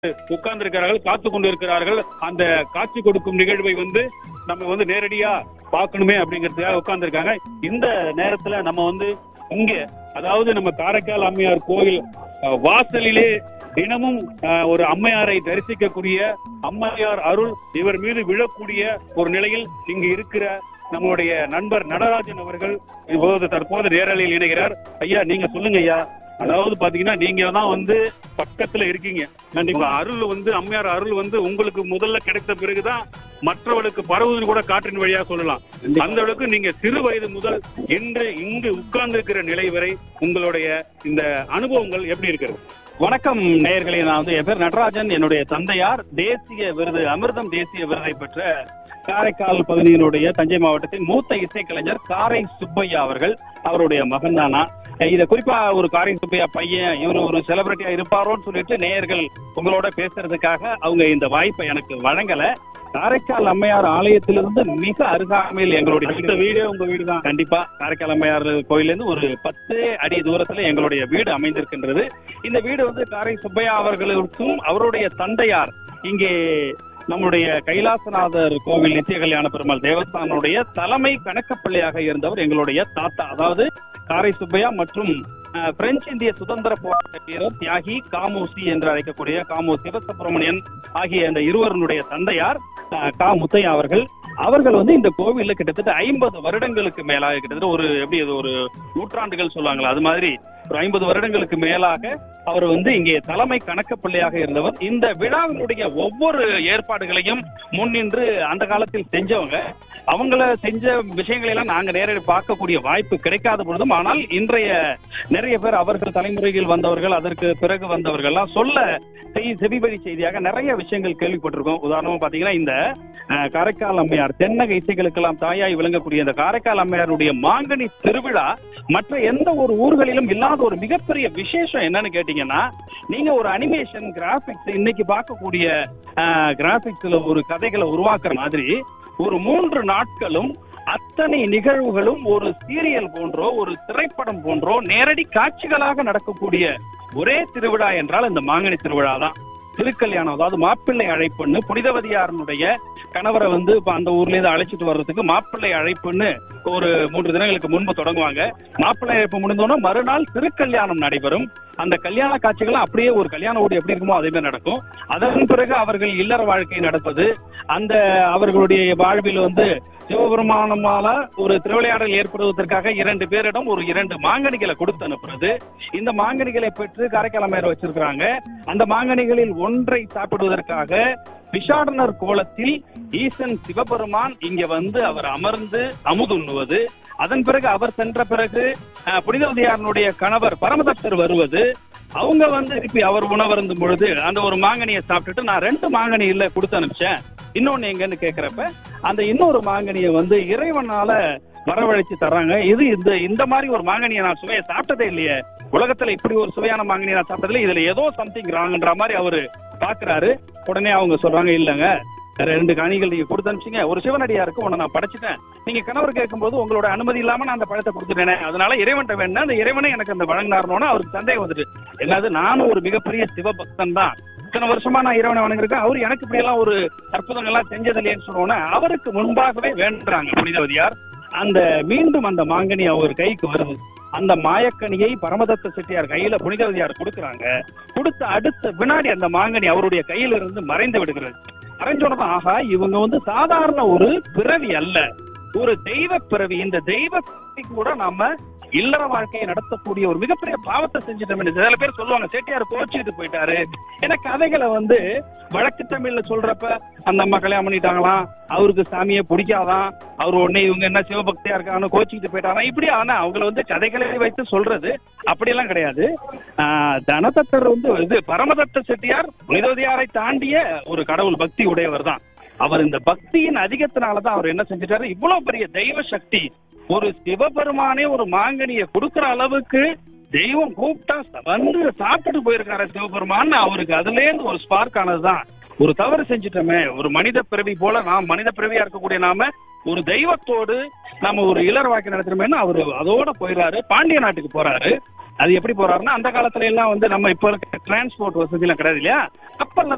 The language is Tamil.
உட்கார்ந்து இருக்கிறார்கள் காத்து கொண்டு இருக்கிறார்கள் அந்த காட்சி கொடுக்கும் நிகழ்வை வந்து நம்ம வந்து நேரடியா பார்க்கணுமே அப்படிங்கிறதுக்காக உட்கார்ந்து இருக்காங்க இந்த நேரத்துல நம்ம வந்து இங்க அதாவது நம்ம காரைக்கால் அம்மையார் கோயில் அஹ், வாசலிலே தினமும் அஹ், ஒரு அம்மையாரை தரிசிக்கக்கூடிய அம்மையார் அருள் இவர் மீது விழக்கூடிய ஒரு நிலையில் இங்கு இருக்கிற நம்மளுடைய நண்பர் நடராஜன் அவர்கள் இப்போது தற்போது நேரலையில் இணைகிறார் ஐயா நீங்க சொல்லுங்க ஐயா அதாவது பாத்தீங்கன்னா நீங்க தான் வந்து பக்கத்துல இருக்கீங்க கண்டிப்பா அருள் வந்து அம்மையார் அருள் வந்து உங்களுக்கு முதல்ல கிடைத்த பிறகுதான் மற்றவர்களுக்கு பரவுதுன்னு கூட காற்றின் வழியா சொல்லலாம் அந்த அளவுக்கு நீங்க சிறு வயது முதல் இன்று இங்கு உட்கார்ந்து இருக்கிற நிலை வரை உங்களுடைய இந்த அனுபவங்கள் எப்படி இருக்கிறது வணக்கம் நேயர்களே நான் வந்து என் பேர் நடராஜன் என்னுடைய தந்தையார் தேசிய விருது அமிர்தம் தேசிய விருதை பெற்ற காரைக்கால் பகுதியினுடைய தஞ்சை மாவட்டத்தின் மூத்த இசைக்கலைஞர் காரை சுப்பையா அவர்கள் அவருடைய மகன் தானா இத குறிப்பா ஒரு காரை சுப்பையா பையன் இவர் ஒரு செலிபிரிட்டியா இருப்பாரோன்னு சொல்லிட்டு நேயர்கள் உங்களோட பேசுறதுக்காக அவங்க இந்த வாய்ப்பை எனக்கு வழங்கல காரைக்கால் அம்மையார் ஆலயத்திலிருந்து மிக அருகாமையில் எங்களுடைய அடுத்த வீடே உங்க வீடு தான் கண்டிப்பா காரைக்கால் அம்மையார் கோயிலிருந்து ஒரு பத்து அடி தூரத்துல எங்களுடைய வீடு அமைந்திருக்கின்றது இந்த வீடு வந்து காரை சுப்பையா அவர்களுக்கும் அவருடைய தந்தையார் இங்கே நம்முடைய கைலாசநாதர் கோவில் நித்திய கல்யாண பெருமாள் தேவஸ்தானுடைய தலைமை கணக்கப்பள்ளியாக இருந்தவர் எங்களுடைய தாத்தா அதாவது காரை சுப்பையா மற்றும் அஹ், பிரெஞ்சு இந்திய சுதந்திர போராட்ட வீரர் தியாகி காமோசி என்று அழைக்கக்கூடிய காமோ சிவசுப்பிரமணியன் ஆகிய இந்த இருவருடைய தந்தையார் அஹ், கா முத்தையா அவர்கள் அவர்கள் வந்து இந்த கோவில்ல கிட்டத்தட்ட ஐம்பது வருடங்களுக்கு மேலாக கிட்டத்தட்ட ஒரு எப்படி அது ஒரு நூற்றாண்டுகள் சொல்லுவாங்களா அது மாதிரி ஒரு ஐம்பது வருடங்களுக்கு மேலாக அவர் வந்து இங்கே தலைமை கணக்கப்பள்ளியாக இருந்தவர் இந்த விழாவினுடைய ஒவ்வொரு ஏற்பாடுகளையும் முன்னின்று அந்த காலத்தில் செஞ்சவங்க அவங்கள செஞ்ச விஷயங்களை எல்லாம் நாங்க நேரடி பார்க்கக்கூடிய வாய்ப்பு கிடைக்காத பொழுதும் ஆனால் இன்றைய நிறைய பேர் அவர்கள் தலைமுறையில் வந்தவர்கள் அதற்கு பிறகு வந்தவர்கள் எல்லாம் சொல்ல செய் செவிவழி செய்தியாக நிறைய விஷயங்கள் கேள்விப்பட்டிருக்கோம் உதாரணமா பாத்தீங்கன்னா இந்த அஹ், காரைக்கால் அம்மையார் தென்னக இசைகளுக்கெல்லாம் தாயாய் விளங்கக்கூடிய இந்த காரைக்கால் அம்மையாருடைய மாங்கனி திருவிழா மற்ற எந்த ஒரு ஊர்களிலும் இல்லாத ஒரு மிகப்பெரிய விசேஷம் என்னன்னு கேட்டீங்கன்னா நீங்க ஒரு அனிமேஷன் கிராபிக்ஸ் இன்னைக்கு பார்க்கக்கூடிய கிராபிக்ஸ்ல ஒரு கதைகளை உருவாக்குற மாதிரி ஒரு மூன்று நாட்களும் அத்தனை நிகழ்வுகளும் ஒரு சீரியல் போன்றோ ஒரு திரைப்படம் போன்றோ நேரடி காட்சிகளாக நடக்கக்கூடிய ஒரே திருவிழா என்றால் இந்த மாங்கனி திருவிழா தான் திருக்கல்யாணம் அதாவது மாப்பிள்ளை அழைப்புன்னு புனிதவதியாரனுடைய கணவரை வந்து இப்ப அந்த ஊர்ல இருந்து அழைச்சிட்டு வர்றதுக்கு மாப்பிள்ளை அழைப்புன்னு ஒரு மூன்று தினங்களுக்கு முன்பு தொடங்குவாங்க மாப்பிள்ளை அழைப்பு முடிந்தோன்னா மறுநாள் திருக்கல்யாணம் நடைபெறும் அந்த கல்யாண காட்சிகள் அப்படியே ஒரு கல்யாண ஓடி எப்படி இருக்குமோ அதே மாதிரி நடக்கும் அதன் பிறகு அவர்கள் இல்லற வாழ்க்கை நடப்பது அந்த அவர்களுடைய வாழ்வில் வந்து சிவபெருமானமால ஒரு திருவிளையாடல் ஏற்படுவதற்காக இரண்டு பேரிடம் ஒரு இரண்டு மாங்கனிகளை கொடுத்து அனுப்புறது இந்த மாங்கனிகளை பெற்று காரைக்காலமையர் வச்சிருக்கிறாங்க அந்த மாங்கனிகளில் ஒன்றை சாப்பிடுவதற்காக பிஷாடனர் கோலத்தில் ஈசன் சிவபெருமான் இங்க வந்து அவர் அமர்ந்து அமுதுண்ணுவது அதன் பிறகு அவர் சென்ற பிறகு அஹ், புனிதவதியாரனுடைய கணவர் பரமதத்தர் வருவது அவங்க வந்து திருப்பி அவர் உணவருந்தும் பொழுது அந்த ஒரு மாங்கனியை சாப்பிட்டுட்டு நான் ரெண்டு மாங்கனி இல்ல கொடுத்து அனுப்பிச்சேன் இன்னொன்னு எங்கன்னு கேக்குறப்ப அந்த இன்னொரு மாங்கனியை வந்து இறைவனால வரவழைச்சு தர்றாங்க இது இந்த இந்த மாதிரி ஒரு மாங்கனியை நான் சுவையை சாப்பிட்டதே இல்லையே உலகத்துல இப்படி ஒரு சுவையான மாங்கனி நான் சாப்பிட்டதில்ல இதுல ஏதோ சம்திங் ராங்கன்ற மாதிரி அவரு பாக்குறாரு உடனே அவங்க சொல்றாங்க இல்லங்க ரெண்டு கனிகள் நீங்க கொடுத்து அனுப்பிச்சீங்க ஒரு சிவனடியாருக்கு உன்னை நான் படைச்சிட்டேன் நீங்க கணவர் கேட்கும்போது உங்களோட அனுமதி இல்லாம நான் அந்த பழத்தை கொடுத்துட்டேனே அதனால இறைவன்ட்ட வேணும் அந்த இறைவனை எனக்கு அந்த வழங்கினார்னோன்னு அவருக்கு சந்தேகம் வந்துட்டு என்னது நானும் ஒரு மிகப்பெரிய சிவபக்தன் தான் இத்தனை வருஷமா நான் இறைவனை வணங்கிருக்கேன் அவர் எனக்கு இப்படி எல்லாம் ஒரு அற்புதங்கள்லாம் செஞ்சது இல்லையேன்னு சொன்னோன்னே அவருக்கு முன்பாகவே வேண்டுறாங்க புனிதவதியார் அந்த மீண்டும் அந்த மாங்கனி அவர் கைக்கு வருது அந்த மாயக்கனியை பரமதத்த செட்டியார் கையில புனிதவதியார் கொடுக்கறாங்க கொடுத்த அடுத்த வினாடி அந்த மாங்கனி அவருடைய கையில இருந்து மறைந்து விடுகிறது மறைஞ்சோடனே ஆஹா இவங்க வந்து சாதாரண ஒரு பிறவி அல்ல ஒரு தெய்வ பிறவி இந்த தெய்வ பிறவி கூட நாம இல்லற வாழ்க்கையை நடத்தக்கூடிய ஒரு மிகப்பெரிய பாவத்தை செஞ்சுட்டோம் சில பேர் சொல்லுவாங்க செட்டியார் கோச்சிட்டு போயிட்டாரு ஏன்னா கதைகளை வந்து வழக்கு தமிழ்ல சொல்றப்ப அந்த அம்மா கல்யாணம் பண்ணிட்டாங்களாம் அவருக்கு சாமியை பிடிக்காதான் அவர் உடனே இவங்க என்ன சிவபக்தியா இருக்காங்கன்னு கோச்சிக்கிட்டு போயிட்டாங்க இப்படி ஆனா அவங்கள வந்து கதைகளை வைத்து சொல்றது அப்படியெல்லாம் கிடையாது ஆஹ் தனதத்தர் வந்து இது பரமதத்த செட்டியார் புனிதவதியாரை தாண்டிய ஒரு கடவுள் பக்தி உடையவர் தான் அவர் இந்த பக்தியின் அதிகத்தினாலதான் அவர் என்ன செஞ்சிட்டாரு இவ்வளவு பெரிய தெய்வ சக்தி ஒரு சிவபெருமானே ஒரு மாங்கனியை கொடுக்கிற அளவுக்கு தெய்வம் கூப்பிட்டா வந்து சாப்பிட்டுட்டு போயிருக்காரு சிவபெருமான் அவருக்கு அதுல இருந்து ஒரு ஸ்பார்க் ஆனதுதான் ஒரு தவறு செஞ்சுட்டோமே ஒரு மனித பிறவி போல நாம் மனித பிறவியா இருக்கக்கூடிய நாம ஒரு தெய்வத்தோடு நம்ம ஒரு இளர் வாக்கி நடத்துறோமேன்னு அவரு அதோட போயிடுறாரு பாண்டிய நாட்டுக்கு போறாரு அது எப்படி போறாருன்னா அந்த காலத்துல எல்லாம் வந்து நம்ம இப்ப இருக்க டிரான்ஸ்போர்ட் வசதி எல்லாம் கிடையாது இல்லையா கப்பல்ல